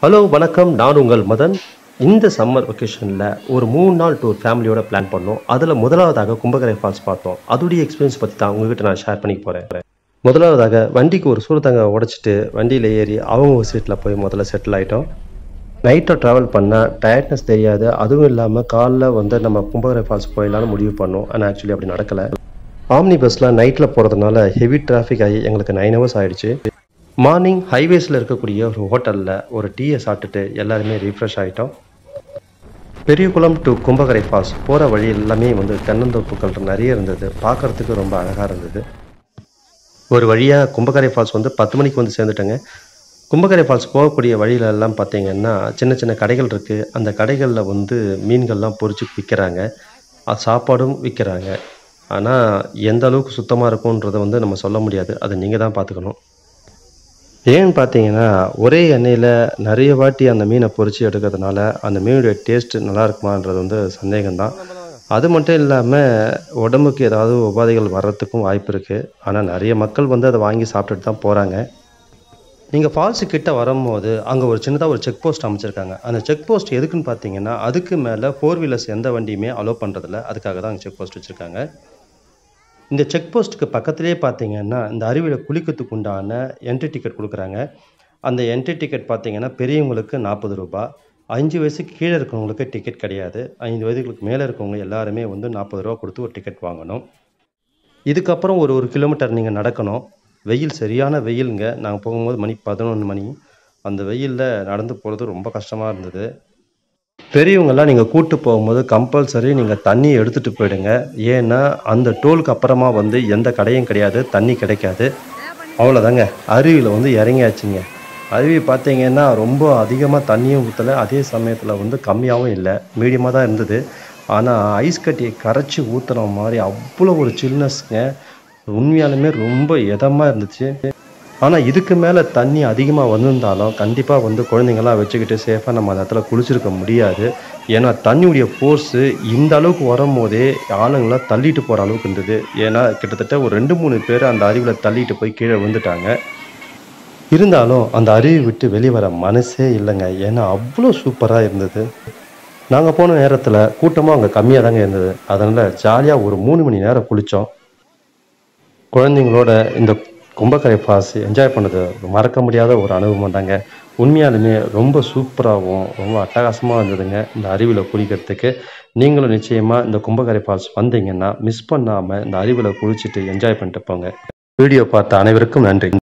hello வணக்கம் நான் உங்கள் மதன் இந்த சம்மர் வெக்கேஷனில் ஒரு மூணு நாள் டூர் ஃபேமிலியோட பிளான் பண்ணோம் அதில் முதலாவதாக கும்பகரை ஃபால்ஸ் பார்த்தோம் அதோடைய எக்ஸ்பீரியன்ஸ் பற்றி தான் உங்ககிட்ட நான் ஷேர் பண்ணி போகிறேன் முதலாவதாக வண்டிக்கு ஒரு சூரத்தங்க உடைச்சிட்டு வண்டியில் ஏறி அவங்க ஒரு சீட்டில் போய் முதல்ல செட்டில் ஆகிட்டோம் நைட்டை ட்ராவல் பண்ணால் டயர்ட்னஸ் தெரியாது அதுவும் இல்லாமல் காலைல வந்து நம்ம கும்பகரை ஃபால்ஸ் போயிடலாம்னு முடிவு பண்ணோம் ஆனால் ஆக்சுவலி அப்படி நடக்கலை ஆம்னி பஸ்ஸில் நைட்டில் போகிறதுனால ஹெவி டிராஃபிக் ஆகி எங்களுக்கு நைன் ஹவர்ஸ் ஆயிடுச்சு மார்னிங் ஹைவேஸில் இருக்கக்கூடிய ஒரு ஹோட்டலில் ஒரு டீயை சாப்பிட்டுட்டு எல்லாருமே ரீஃப்ரெஷ் ஆகிட்டோம் பெரியகுளம் டு கும்பகரை ஃபால்ஸ் போகிற வழி எல்லாமே வந்து தென்னந்தோப்புகள் நிறைய இருந்தது பார்க்கறதுக்கு ரொம்ப அழகாக இருந்தது ஒரு வழியாக கும்பகரை ஃபால்ஸ் வந்து பத்து மணிக்கு வந்து சேர்ந்துட்டேங்க கும்பகரை ஃபால்ஸ் போகக்கூடிய வழியில எல்லாம் பார்த்தீங்கன்னா சின்ன சின்ன கடைகள் இருக்குது அந்த கடைகளில் வந்து மீன்கள்லாம் பொரிச்சு விற்கிறாங்க அது சாப்பாடும் விற்கிறாங்க ஆனால் எந்த அளவுக்கு சுத்தமாக இருக்கும்ன்றதை வந்து நம்ம சொல்ல முடியாது அதை நீங்கள் தான் பார்த்துக்கணும் ஏன்னு பார்த்தீங்கன்னா ஒரே எண்ணெயில் நிறைய வாட்டி அந்த மீனை பொரிச்சு எடுக்கிறதுனால அந்த மீனுடைய டேஸ்ட் நல்லா இருக்குமான்றது வந்து சந்தேகம்தான் அது மட்டும் இல்லாமல் உடம்புக்கு ஏதாவது உபாதைகள் வர்றதுக்கும் வாய்ப்பு இருக்குது ஆனால் நிறைய மக்கள் வந்து அதை வாங்கி சாப்பிட்டுட்டு தான் போகிறாங்க நீங்கள் ஃபால்ஸு கிட்ட வரும்போது அங்கே ஒரு சின்னதாக ஒரு செக் போஸ்ட் அமைச்சிருக்காங்க அந்த செக் போஸ்ட் எதுக்குன்னு பார்த்தீங்கன்னா அதுக்கு மேலே ஃபோர் வீலர்ஸ் எந்த வண்டியுமே அலோவ் பண்ணுறதில்ல அதுக்காக தான் அங்கே செக் போஸ்ட் வச்சுருக்காங்க இந்த செக் போஸ்ட்டுக்கு பக்கத்துலேயே பார்த்தீங்கன்னா இந்த அருவியில் குளிக்கிறதுக்கு உண்டான என்ட்ரி டிக்கெட் கொடுக்குறாங்க அந்த என்ட்ரி டிக்கெட் பார்த்தீங்கன்னா பெரியவங்களுக்கு நாற்பது ரூபாய் அஞ்சு வயசுக்கு கீழே இருக்கிறவங்களுக்கு டிக்கெட் கிடையாது ஐந்து வயதுகளுக்கு மேலே இருக்கவங்க எல்லாருமே வந்து நாற்பது ரூபா கொடுத்து ஒரு டிக்கெட் வாங்கணும் இதுக்கப்புறம் ஒரு ஒரு கிலோமீட்டர் நீங்கள் நடக்கணும் வெயில் சரியான வெயிலுங்க நாங்கள் போகும்போது மணி பதினொன்று மணி அந்த வெயிலில் நடந்து போகிறது ரொம்ப கஷ்டமாக இருந்தது பெரியவங்கெல்லாம் நீங்கள் கூட்டு போகும்போது கம்பல்சரி நீங்கள் தண்ணி எடுத்துகிட்டு போயிடுங்க ஏன்னா அந்த டோலுக்கு அப்புறமா வந்து எந்த கடையும் கிடையாது தண்ணி கிடைக்காது அவ்வளோதாங்க அருவியில் வந்து இறங்கியாச்சுங்க அருவி பார்த்தீங்கன்னா ரொம்ப அதிகமாக தண்ணியும் ஊற்றலை அதே சமயத்தில் வந்து கம்மியாகவும் இல்லை மீடியமாக தான் இருந்தது ஆனால் ஐஸ் கட்டியை கரைச்சி ஊற்றுன மாதிரி அவ்வளோ ஒரு சில்னஸ்ங்க உண்மையாலுமே ரொம்ப இதமாக இருந்துச்சு ஆனால் இதுக்கு மேலே தண்ணி அதிகமாக வந்திருந்தாலும் கண்டிப்பாக வந்து குழந்தைங்கள்லாம் வச்சுக்கிட்டு சேஃபாக நம்ம அந்த இடத்துல குளிச்சிருக்க முடியாது ஏன்னா தண்ணியுடைய ஃபோர்ஸு இந்த அளவுக்கு வரும்போதே ஆளுங்களாம் தள்ளிட்டு போகிற அளவுக்கு இருந்தது ஏன்னா கிட்டத்தட்ட ஒரு ரெண்டு மூணு பேர் அந்த அருவியில் தள்ளிட்டு போய் கீழே விழுந்துட்டாங்க இருந்தாலும் அந்த அருவி விட்டு வெளியே வர மனசே இல்லைங்க ஏன்னா அவ்வளோ சூப்பராக இருந்தது நாங்கள் போன நேரத்தில் கூட்டமும் அங்கே கம்மியாக தாங்க இருந்தது அதனால் ஜாலியாக ஒரு மூணு மணி நேரம் குளித்தோம் குழந்தைங்களோட இந்த கும்பக்கரை ஃபால்ஸ் என்ஜாய் பண்ணது மறக்க முடியாத ஒரு அனுபவம் தாங்க உண்மையாலுமே ரொம்ப சூப்பராகவும் ரொம்ப அட்டகாசமாக இருந்ததுங்க இந்த அருவியில் குளிக்கிறதுக்கு நீங்களும் நிச்சயமாக இந்த கும்பக்கரை ஃபால்ஸ் வந்தீங்கன்னா மிஸ் பண்ணாமல் இந்த அருவியில் குளிச்சுட்டு என்ஜாய் பண்ணிட்டு போங்க வீடியோ பார்த்த அனைவருக்கும் நன்றி